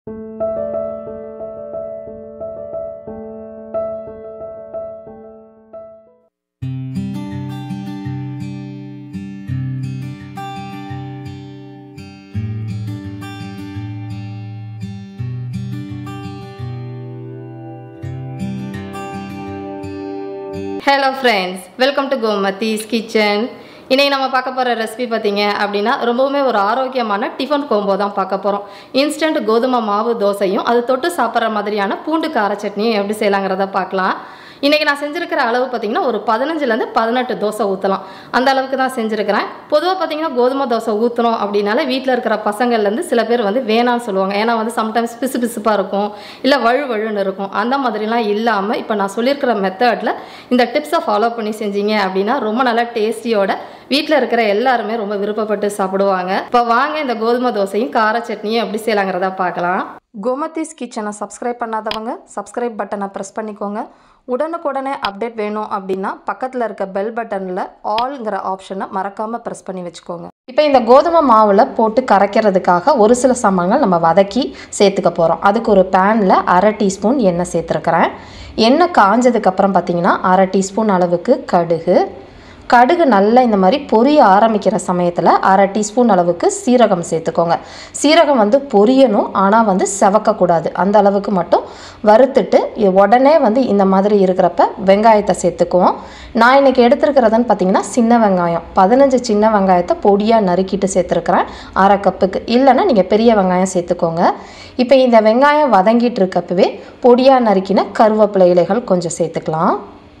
hello friends welcome to Gomathi's kitchen இன்னைக்கு நம்ம பார்க்க போகிற ரெசிபி பார்த்தீங்க அப்படின்னா ரொம்பவுமே ஒரு ஆரோக்கியமான டிஃபன் கோம்போ தான் பார்க்க போகிறோம் இன்ஸ்டன்ட் கோதுமை மாவு தோசையும் அது தொட்டு சாப்பிட்ற மாதிரியான பூண்டு கார சட்னியும் எப்படி செய்யலாங்கிறத பார்க்கலாம் இன்றைக்கி நான் செஞ்சுருக்கிற அளவு பார்த்தீங்கன்னா ஒரு பதினஞ்சுலேருந்து பதினெட்டு தோசை ஊற்றலாம் அந்த அளவுக்கு தான் செஞ்சுருக்கிறேன் பொதுவாக பார்த்தீங்கன்னா கோதுமை தோசை ஊற்றணும் அப்படின்னால வீட்டில் இருக்கிற பசங்கள்லேருந்து சில பேர் வந்து வேணாம்னு சொல்லுவாங்க ஏன்னா வந்து சம்டைம்ஸ் பிசு பிசுப்பாக இருக்கும் இல்லை வழு வழுன்னு இருக்கும் அந்த மாதிரிலாம் இல்லாமல் இப்போ நான் சொல்லியிருக்கிற மெத்தடில் இந்த டிப்ஸை ஃபாலோ பண்ணி செஞ்சீங்க அப்படின்னா ரொம்ப நல்லா டேஸ்டியோட வீட்டில் இருக்கிற எல்லாருமே ரொம்ப விருப்பப்பட்டு சாப்பிடுவாங்க இப்போ வாங்க இந்த கோதுமை தோசையும் கார சட்னியும் எப்படி செய்யலாங்கிறத பார்க்கலாம் கோமதிஸ் கிச்சனை சப்ஸ்கிரைப் பண்ணாதவங்க சப்ஸ்கிரைப் பட்டனை ப்ரெஸ் பண்ணிக்கோங்க உடனுக்குடனே அப்டேட் வேணும் அப்படின்னா பக்கத்தில் இருக்க பெல் பட்டனில் ஆல்ங்கிற ஆப்ஷனை மறக்காமல் ப்ரெஸ் பண்ணி வச்சுக்கோங்க இப்போ இந்த கோதுமை மாவில் போட்டு கரைக்கிறதுக்காக ஒரு சில சாமான்கள் நம்ம வதக்கி சேர்த்துக்க போகிறோம் அதுக்கு ஒரு பேனில் அரை டீஸ்பூன் எண்ணெய் சேர்த்துருக்கிறேன் எண்ணெய் காஞ்சதுக்கப்புறம் பார்த்தீங்கன்னா அரை டீஸ்பூன் அளவுக்கு கடுகு கடுகு நல்லா இந்த மாதிரி பொரிய ஆரம்பிக்கிற சமயத்தில் அரை டீஸ்பூன் அளவுக்கு சீரகம் சேர்த்துக்கோங்க சீரகம் வந்து பொரியணும் ஆனால் வந்து செவக்கக்கூடாது அந்த அளவுக்கு மட்டும் வறுத்துட்டு இ- உடனே வந்து இந்த மாதிரி இருக்கிறப்ப வெங்காயத்தை சேர்த்துக்குவோம் நான் இன்னைக்கு எடுத்துருக்கிறதுன்னு பார்த்தீங்கன்னா சின்ன வெங்காயம் பதினஞ்சு சின்ன வெங்காயத்தை பொடியாக நறுக்கிட்டு சேர்த்துருக்கிறேன் அரை கப்புக்கு இல்லைன்னா நீங்கள் பெரிய வெங்காயம் சேர்த்துக்கோங்க இப்போ இந்த வெங்காயம் வதங்கிட்டு இருக்கப்பவே பொடியாக நறுக்கின கருவேப்பிலை இலைகள் கொஞ்சம் சேர்த்துக்கலாம்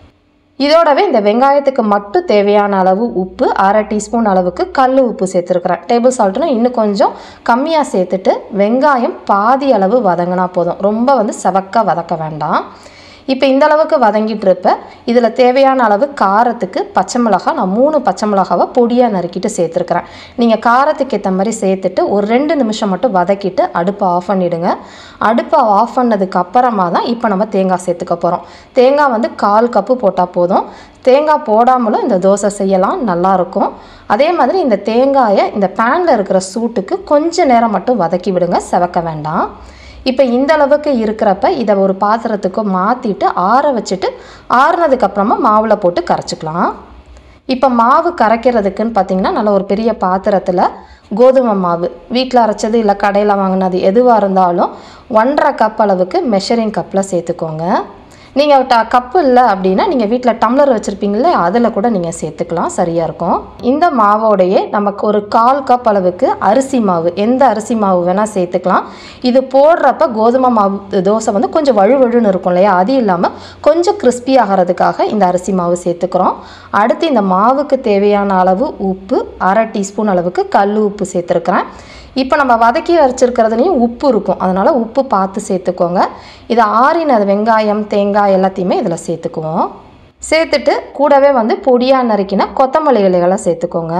இதோடவே இந்த வெங்காயத்துக்கு மட்டும் தேவையான அளவு உப்பு அரை டீஸ்பூன் அளவுக்கு கல் உப்பு சேர்த்துருக்குறேன் டேபிள் சால்ட்னா இன்னும் கொஞ்சம் கம்மியாக சேர்த்துட்டு வெங்காயம் பாதி அளவு வதங்கினா போதும் ரொம்ப வந்து செவக்க வதக்க வேண்டாம் இப்போ இந்த அளவுக்கு வதங்கிட்டு இருப்ப இதில் தேவையான அளவு காரத்துக்கு பச்சை மிளகாய் நான் மூணு பச்சை மிளகாவை பொடியாக நறுக்கிட்டு சேர்த்துருக்குறேன் நீங்கள் காரத்துக்கு ஏற்ற மாதிரி சேர்த்துட்டு ஒரு ரெண்டு நிமிஷம் மட்டும் வதக்கிட்டு அடுப்பை ஆஃப் பண்ணிவிடுங்க அடுப்பை ஆஃப் பண்ணதுக்கு அப்புறமா தான் இப்போ நம்ம தேங்காய் சேர்த்துக்க போகிறோம் தேங்காய் வந்து கால் கப்பு போட்டால் போதும் தேங்காய் போடாமலும் இந்த தோசை செய்யலாம் நல்லாயிருக்கும் அதே மாதிரி இந்த தேங்காயை இந்த பேனில் இருக்கிற சூட்டுக்கு கொஞ்ச நேரம் மட்டும் வதக்கி விடுங்க செவக்க வேண்டாம் இப்போ இந்த அளவுக்கு இருக்கிறப்ப இதை ஒரு பாத்திரத்துக்கு மாற்றிட்டு ஆற வச்சுட்டு ஆறுனதுக்கு அப்புறமா மாவில் போட்டு கரைச்சிக்கலாம் இப்போ மாவு கரைக்கிறதுக்குன்னு பார்த்தீங்கன்னா நல்ல ஒரு பெரிய பாத்திரத்தில் கோதுமை மாவு வீட்டில் அரைச்சது இல்லை கடையில் வாங்கினது எதுவாக இருந்தாலும் ஒன்றரை கப் அளவுக்கு மெஷரிங் கப்பில் சேர்த்துக்கோங்க நீங்கள் ட கப்பு இல்லை அப்படின்னா நீங்கள் வீட்டில் டம்ளர் வச்சுருப்பீங்களே அதில் கூட நீங்கள் சேர்த்துக்கலாம் சரியாக இருக்கும் இந்த மாவோடையே நமக்கு ஒரு கால் கப் அளவுக்கு அரிசி மாவு எந்த அரிசி மாவு வேணால் சேர்த்துக்கலாம் இது போடுறப்ப கோதுமை மாவு தோசை வந்து கொஞ்சம் வழுவழுன்னு இருக்கும் இல்லையா அது இல்லாமல் கொஞ்சம் கிறிஸ்பி ஆகிறதுக்காக இந்த அரிசி மாவு சேர்த்துக்கிறோம் அடுத்து இந்த மாவுக்கு தேவையான அளவு உப்பு அரை டீஸ்பூன் அளவுக்கு கல் உப்பு சேர்த்துருக்குறேன் இப்போ நம்ம வதக்கி வச்சிருக்கிறதுலையும் உப்பு இருக்கும் அதனால் உப்பு பார்த்து சேர்த்துக்கோங்க இது ஆறின வெங்காயம் தேங்காய் எல்லாத்தையுமே இதில் சேர்த்துக்குவோம் சேர்த்துட்டு கூடவே வந்து பொடியாக நறுக்கின கொத்தமல்லி இலைகளை சேர்த்துக்கோங்க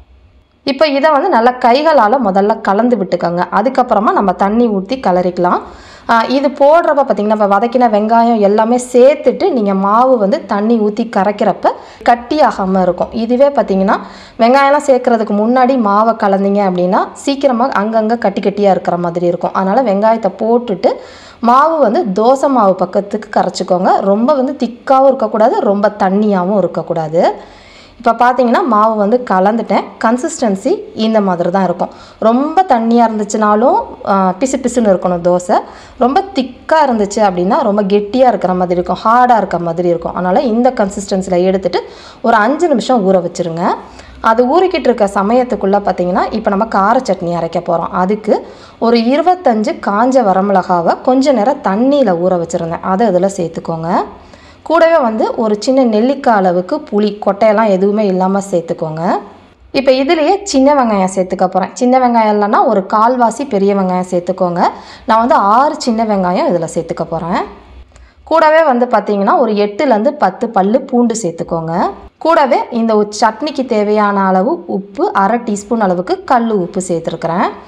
இப்போ இதை வந்து நல்லா கைகளால் முதல்ல கலந்து விட்டுக்கோங்க அதுக்கப்புறமா நம்ம தண்ணி ஊற்றி கலரிக்கலாம் ஆஹ் இது போடுறப்ப பார்த்தீங்கன்னா இப்போ வதக்கின வெங்காயம் எல்லாமே சேர்த்துட்டு நீங்கள் மாவு வந்து தண்ணி ஊற்றி கரைக்கிறப்ப கட்டியாகாமல் இருக்கும் இதுவே பார்த்தீங்கன்னா வெங்காயம்லாம் சேர்க்கறதுக்கு முன்னாடி மாவை கலந்தீங்க அப்படின்னா சீக்கிரமாக அங்கங்கே கட்டி கட்டியாக இருக்கிற மாதிரி இருக்கும் அதனால் வெங்காயத்தை போட்டுட்டு மாவு வந்து தோசை மாவு பக்கத்துக்கு கரைச்சிக்கோங்க ரொம்ப வந்து திக்காகவும் இருக்கக்கூடாது ரொம்ப தண்ணியாகவும் இருக்கக்கூடாது இப்போ பார்த்தீங்கன்னா மாவு வந்து கலந்துட்டேன் கன்சிஸ்டன்சி இந்த மாதிரி தான் இருக்கும் ரொம்ப தண்ணியாக இருந்துச்சுனாலும் ஆ, பிசு பிசுன்னு இருக்கணும் தோசை ரொம்ப திக்காக இருந்துச்சு அப்படின்னா ரொம்ப கெட்டியாக இருக்கிற மாதிரி இருக்கும் ஹார்டாக இருக்கிற மாதிரி இருக்கும் அதனால் இந்த கன்சிஸ்டன்சியில் எடுத்துட்டு ஒரு அஞ்சு நிமிஷம் ஊற வச்சுருங்க அது ஊறிக்கிட்டு இருக்க சமயத்துக்குள்ளே பார்த்தீங்கன்னா இப்போ நம்ம கார சட்னி அரைக்க போகிறோம் அதுக்கு ஒரு இருபத்தஞ்சு காஞ்ச வரமிளகாவை கொஞ்ச நேரம் தண்ணியில் ஊற வச்சுருந்தேன் அதை இதில் சேர்த்துக்கோங்க கூடவே வந்து ஒரு சின்ன நெல்லிக்காய் அளவுக்கு புளி கொட்டையெல்லாம் எதுவுமே இல்லாமல் சேர்த்துக்கோங்க இப்போ இதுலேயே சின்ன வெங்காயம் சேர்த்துக்க போகிறேன் சின்ன வெங்காயம் இல்லைன்னா ஒரு கால்வாசி பெரிய வெங்காயம் சேர்த்துக்கோங்க நான் வந்து ஆறு சின்ன வெங்காயம் இதில் சேர்த்துக்க போகிறேன் கூடவே வந்து பார்த்தீங்கன்னா ஒரு எட்டுலேருந்து பத்து பல்லு பூண்டு சேர்த்துக்கோங்க கூடவே இந்த ஒரு சட்னிக்கு தேவையான அளவு உப்பு அரை டீஸ்பூன் அளவுக்கு கல் உப்பு சேர்த்துருக்குறேன்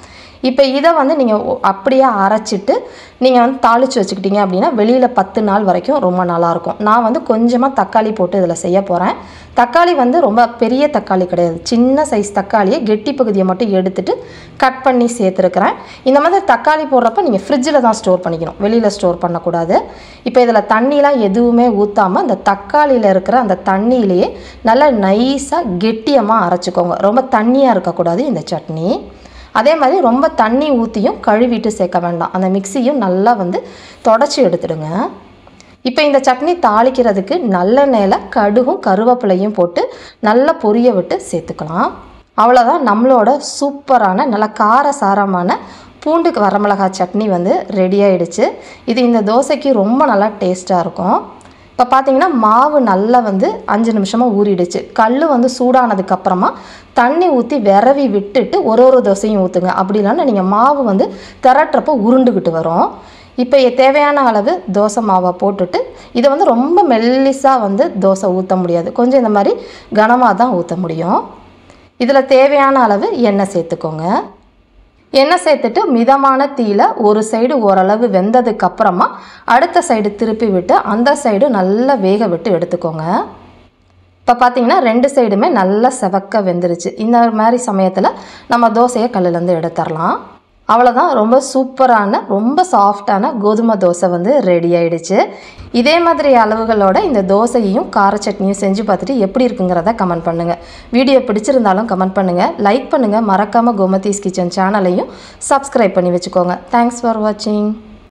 இப்போ இதை வந்து நீங்கள் அப்படியே அரைச்சிட்டு நீங்கள் வந்து தாளித்து வச்சுக்கிட்டீங்க அப்படின்னா வெளியில் பத்து நாள் வரைக்கும் ரொம்ப நல்லாயிருக்கும் நான் வந்து கொஞ்சமாக தக்காளி போட்டு இதில் செய்ய போகிறேன் தக்காளி வந்து ரொம்ப பெரிய தக்காளி கிடையாது சின்ன சைஸ் தக்காளியை கெட்டி பகுதியை மட்டும் எடுத்துட்டு கட் பண்ணி சேர்த்துருக்குறேன் இந்த மாதிரி தக்காளி போடுறப்ப நீங்கள் ஃப்ரிட்ஜில் தான் ஸ்டோர் பண்ணிக்கணும் வெளியில் ஸ்டோர் பண்ணக்கூடாது இப்போ இதில் தண்ணிலாம் எதுவுமே ஊற்றாமல் அந்த தக்காளியில் இருக்கிற அந்த தண்ணியிலேயே நல்லா நைஸாக கெட்டியமாக அரைச்சிக்கோங்க ரொம்ப தண்ணியாக இருக்கக்கூடாது இந்த சட்னி அதே மாதிரி ரொம்ப தண்ணி ஊற்றியும் கழுவிட்டு சேர்க்க வேண்டாம் அந்த மிக்சியும் நல்லா வந்து தொடச்சி எடுத்துடுங்க இப்போ இந்த சட்னி தாளிக்கிறதுக்கு நல்லெண்ணெயில் கடுகும் கருவேப்பிலையும் போட்டு நல்லா பொரிய விட்டு சேர்த்துக்கலாம் அவ்வளோதான் நம்மளோட சூப்பரான நல்ல காரசாரமான பூண்டு வரமிளகாய் சட்னி வந்து ரெடி ஆயிடுச்சு இது இந்த தோசைக்கு ரொம்ப நல்லா டேஸ்ட்டாக இருக்கும் இப்போ பார்த்தீங்கன்னா மாவு நல்லா வந்து அஞ்சு நிமிஷமாக ஊறிடுச்சு கல் வந்து சூடானதுக்கப்புறமா தண்ணி ஊற்றி விரவி விட்டுட்டு ஒரு ஒரு தோசையும் ஊற்றுங்க அப்படி இல்லைன்னா நீங்கள் மாவு வந்து திரட்டுறப்போ உருண்டுக்கிட்டு வரும் இப்போ தேவையான அளவு தோசை மாவை போட்டுட்டு இதை வந்து ரொம்ப மெல்லிஸாக வந்து தோசை ஊற்ற முடியாது கொஞ்சம் இந்த மாதிரி கனமாக தான் ஊற்ற முடியும் இதில் தேவையான அளவு எண்ணெய் சேர்த்துக்கோங்க எண்ணெய் சேர்த்துட்டு மிதமான தீயில ஒரு சைடு ஓரளவு வெந்ததுக்கு அப்புறமா அடுத்த சைடு திருப்பி விட்டு அந்த சைடு நல்லா வேக விட்டு எடுத்துக்கோங்க இப்போ பார்த்தீங்கன்னா ரெண்டு சைடுமே நல்லா செவக்க வெந்துருச்சு இந்த மாதிரி சமயத்தில் நம்ம தோசையை கல்லுலேருந்து எடுத்துடலாம் அவ்வளோதான் ரொம்ப சூப்பரான ரொம்ப சாஃப்டான கோதுமை தோசை வந்து ரெடி ஆயிடுச்சு இதே மாதிரி அளவுகளோட இந்த தோசையையும் கார சட்னியும் செஞ்சு பார்த்துட்டு எப்படி இருக்குங்கிறத கமெண்ட் பண்ணுங்கள் வீடியோ பிடிச்சிருந்தாலும் கமெண்ட் பண்ணுங்கள் லைக் பண்ணுங்கள் மறக்காமல் கோமதீஸ் கிச்சன் சேனலையும் சப்ஸ்கிரைப் பண்ணி வச்சுக்கோங்க தேங்க்ஸ் ஃபார் வாட்சிங்